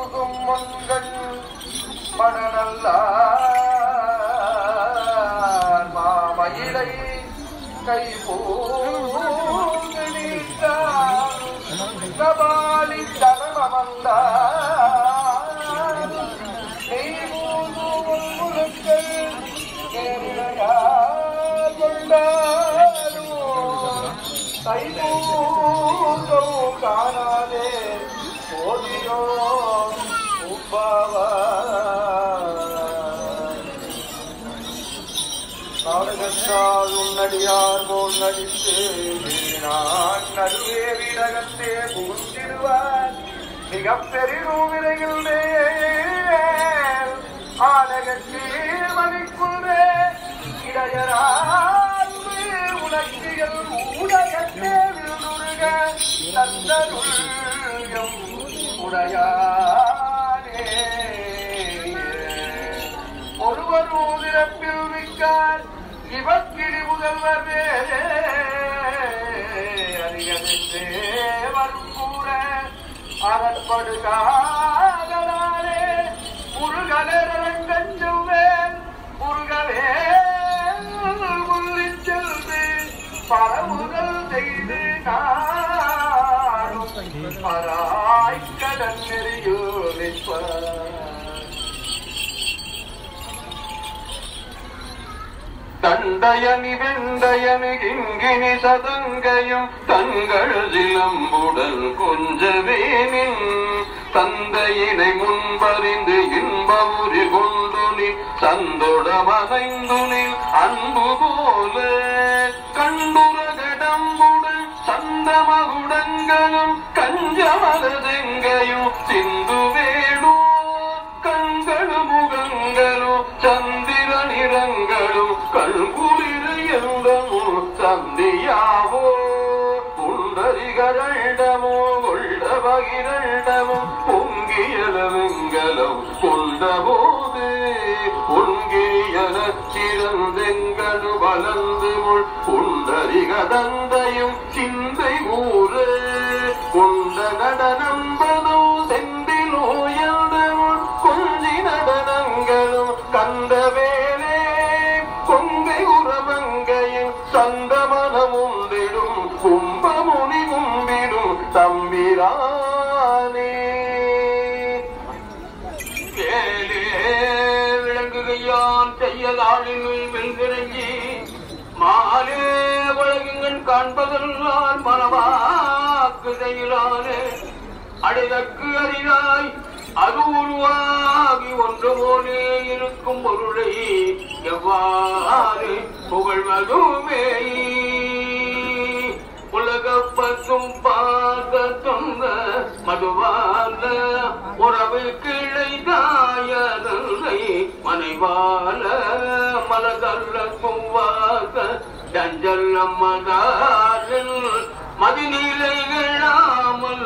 முழுதும் மண்கள் மடநல்ல மாமயிலை கை கபாலி தனமந்த காணாதே போதியோ உப்பவா நாடகத்தால் உன்னடியார் போல் நடித்து நான் நடுவே விடகத்தே புகுந்திடுவார் மிக பெரிதும் விரைகின்றே ஆடகத்தில் மணிக்குள்ளே இடையரால் உனக்கியல் ஊடகத்தே விழுதுருக தந்தருள்யம் உடையானே ஒருவர் ஊதிரப்பில் மிக்கார் இவக்கிரி முதல்வர் வேறே அறியதென்றே வரும் கூற அறப்படு காதலாலே முருகனரங்கஞ்சுவேன் முருகவே உள்ளிச் செல்து பரவுதல் செய்து நாடும் பராய் கடன் நெறியோ நிற்பார் தண்டயனி வெண்டயனு இங்கினி சதங்கையும் தங்கள் சிலம்புடல் கொஞ்சவேனின் தந்தையினை முன்பறிந்து இன்பமுறி கொண்டு நீ சந்தொடமனைந்து நீ அன்பு போல கண்டுரகடம்புடன் சந்தமகுடங்களும் கஞ்சமலதெங்கையும் சிந்து வேடோ கண்களும் முகங்களும் சந்திர நிறங்களும் கண்குளிரையுடமோ சந்தியாவோ புண்டரிகரண்டமோ கொண்ட பகிரண்டமோ பொங்கியலவெங்கலம் கொண்ட போது பொங்கியல சிறந்தெங்கடு வளர்ந்து முள் புண்டரிக தந்தையும் சிந்தை ஊர கொண்ட நடனம்பதோ செந்திலோயந்தமுள் கொஞ்சி நடனங்களும் கண்டவேலே கொங்கை உறமங்கையும் சந்தமனம் உண்டிடும் கும்பமுனி கும்பிடும் தம்பிரானே வேலே விளங்குகையான் செய்யலாளினுள் வெல்கிறஞ்சி மாலே உலகங்கள் காண்பதெல்லாம் மனவாக்கு செயலானே அடைதற்கு அறிவாய் அது உருவாகி ஒன்று போலே இருக்கும் பொருளை எவ்வாறு புகழ்வதுமே உலக பசும் பார்க்க தொங்க மதுவால உறவு கிளை தாயதல்லை மனைவால மலதல்ல குவாக டஞ்சல் மதாரில் மதிநிலைகளாமல்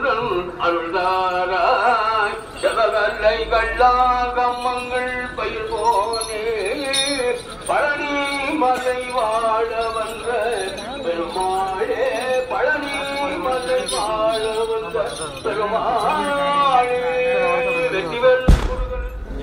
அருள்தாராய் ஜகவல்லை கல்லாகம்மங்கள் பயிர் போனே பழனி மலை வாழ வந்த பெருமாளே பழனி மலை வாழ வந்த பெருமாளே வெற்றிவேல் முருகன்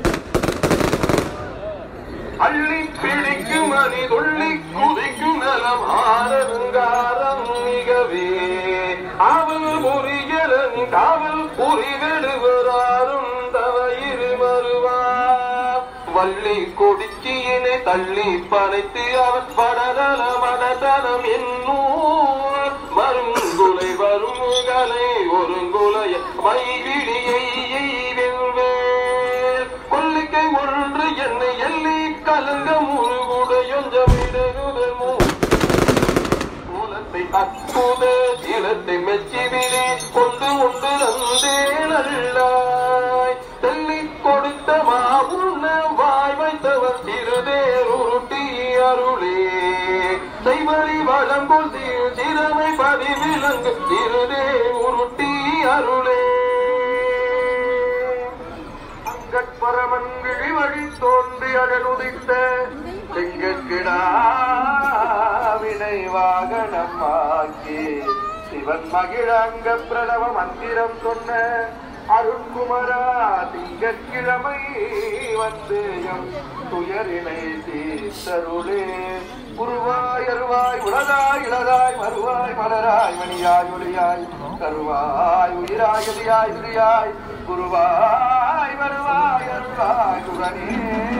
அள்ளி பிடிக்கும் அணி துள்ளி குதிக்கும் நலம் ஆரங்காரம் மிகவே அவள் புரியலன் காவல் புரிவெடுவராரும் தவயிரு மறுவா வள்ளி கொடிச்சியினை தள்ளி படைத்து அவர் படதல மடதனம் என்னூர் மருங்குலை வருமுகலை ஒருங்குலைய மைவிடியை வெல்வேல் கொல்லிக்கை ஒன்று என்னை எள்ளி கலங்க முருகுடையொஞ்சமிடுதல் மூ மூலத்தை அற்புத சீலத்தை மெச்சிவிலே கொண்டு உண்டு நந்தே நல்லாய் தெள்ளி கொடுத்த மாவுண்ண வாய் வைத்தவர் சிறுதேர் உருட்டி அருளே செய்வழி வளம்புல் சீர் சிறமை பதிவிலங்கு சிறுதே உருட்டி அருளே அங்கட்பரமன் விழிவழி தோன்றி அடலுதித்த செங்கட்கிடாவினை வாகனமாக்கி சிவன் மகிழங்க பிரணவ மந்திரம் சொன்ன அருண்குமரா திங்கட்கிழமை வந்து எம் துயரினை தீர்த்தருளே குருவாய் அருவாய் உலகாய் இளதாய் மறுவாய் மலராய் மணியாய் ஒளியாய் கருவாய் உயிராய் எதியாய் துரியாய் குருவாய் வருவாய் அருவாய் குரனே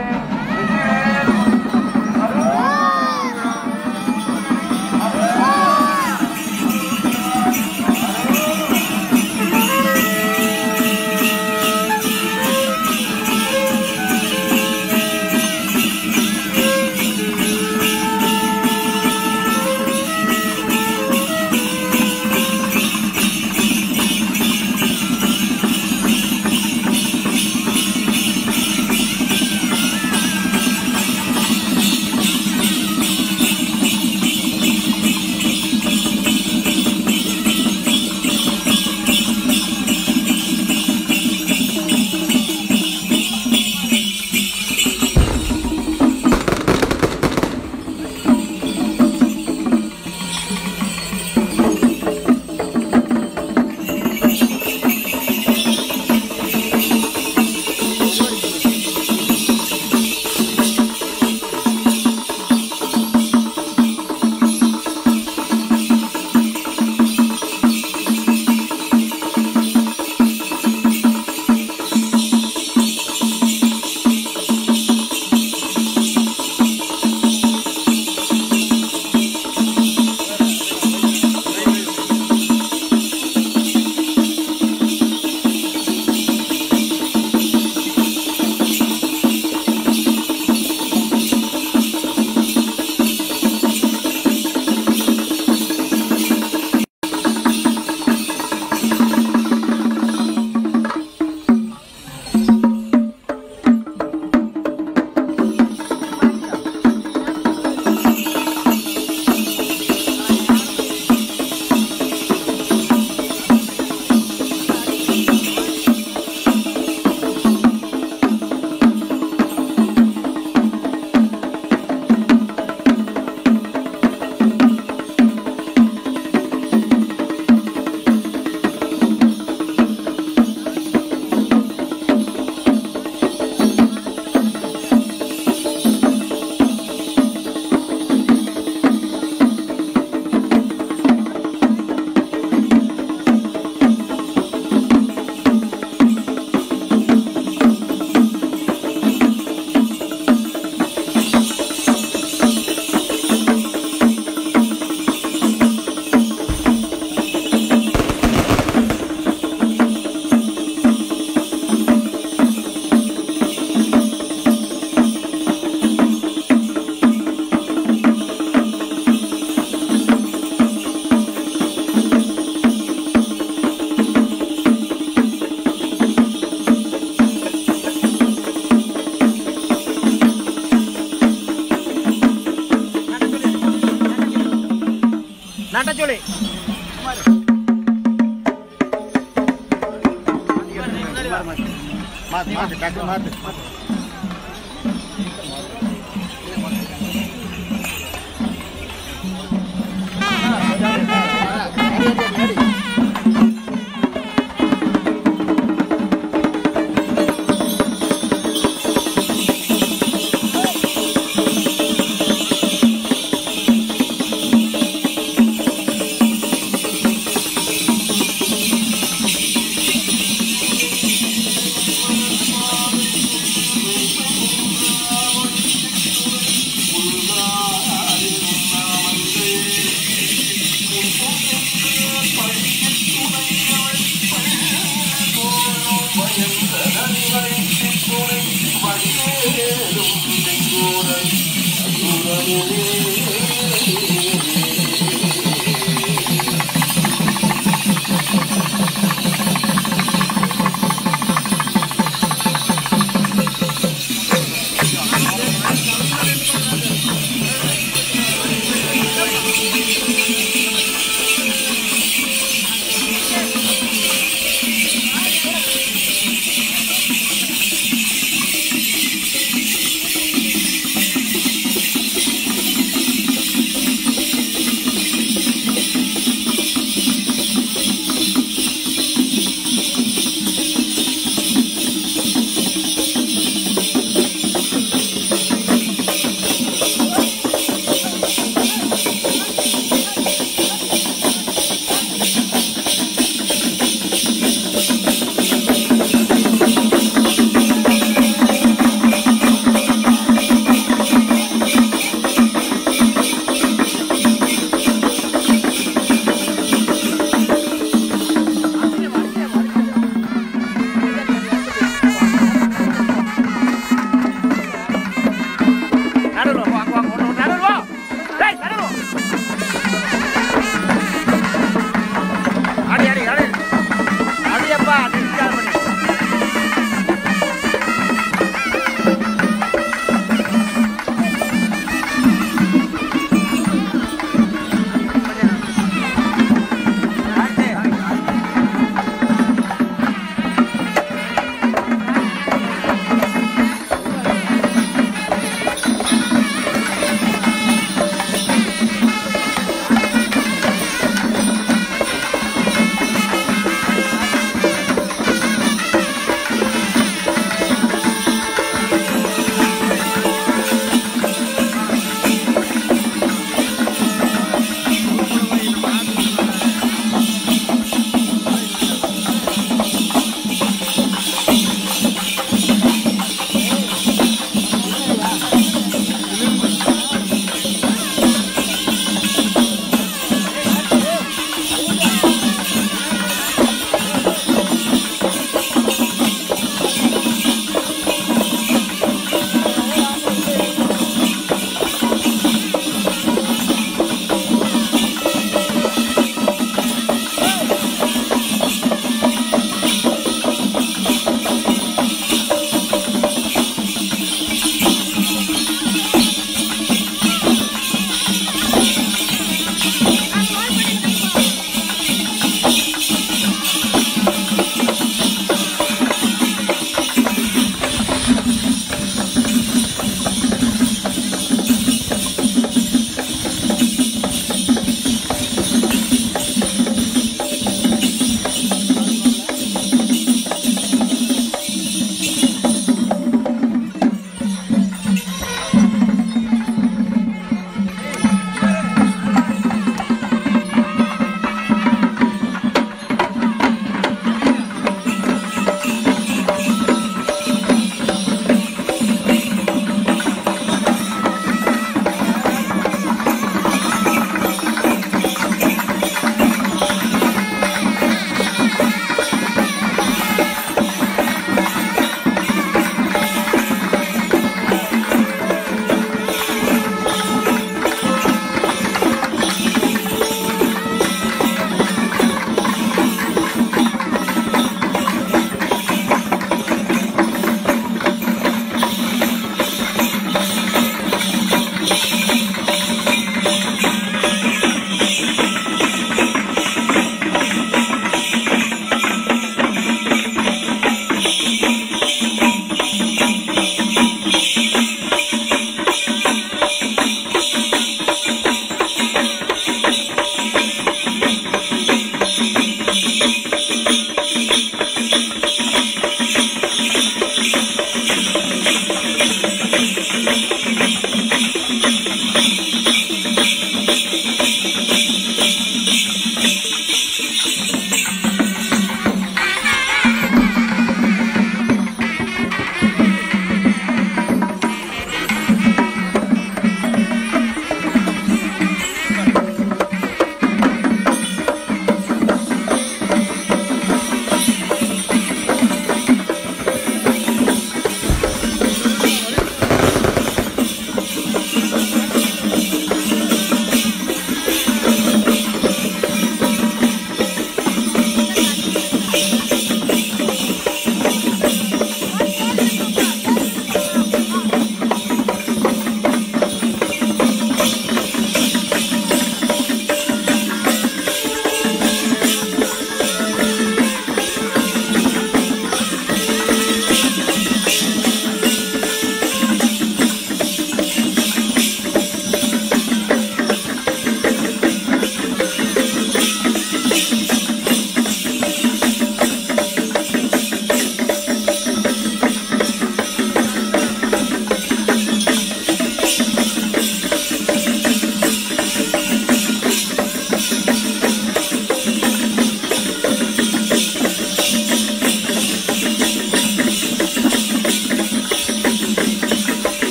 நட்டச்சொலி மாத்து மாத்து டக்கு மாத்து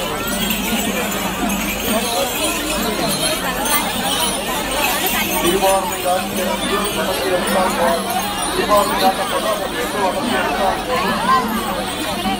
தீபாவளி காட்சி நமக்கு எடுத்தாங்க தீபாவளி காட்டப்பட நமக்கு எட்டு வளர்ச்சி எடுத்தாங்க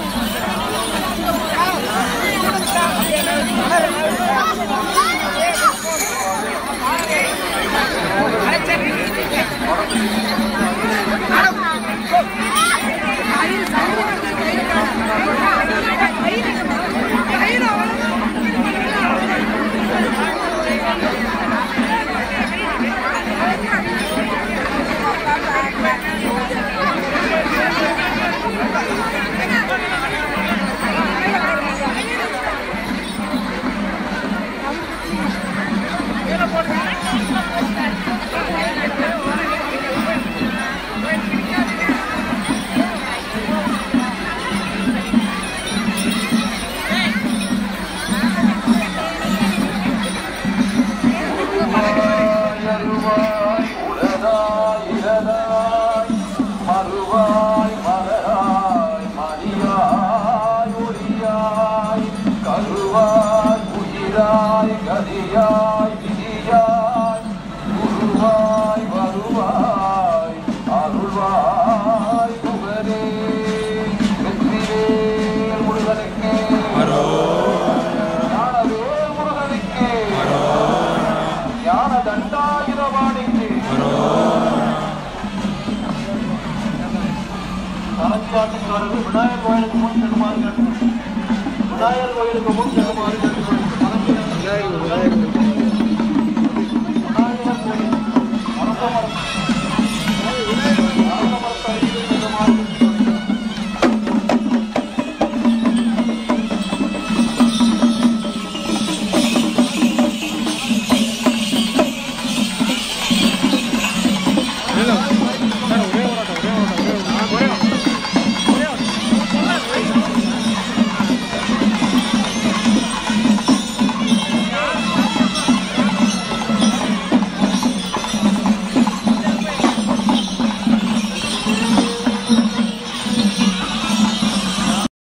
உருவாய் அருவாய் உலதாய் இலதாய் மறுவாய் மலராய் மணியாய் ஒளியாய் கருவாய் உயிராய் கதியாய் விதியாய் உருவாய் வருவாய் அருள்வாய் புகழே வெற்றிவேல் முருகனுக்கே ஞானவேல் முருகனுக்கே ஞான தண்டாயுதபாணிக்கு தலைக்காட்டுக்காரர்கள் விநாயகர் கோயிலுக்கு முன் செல்லுமாறு கேட்டுக்கொள்கிறேன். விநாயகர் கோயிலுக்கு முன் செல்லுமாறு கேட்டுக்கொள்கிறேன்.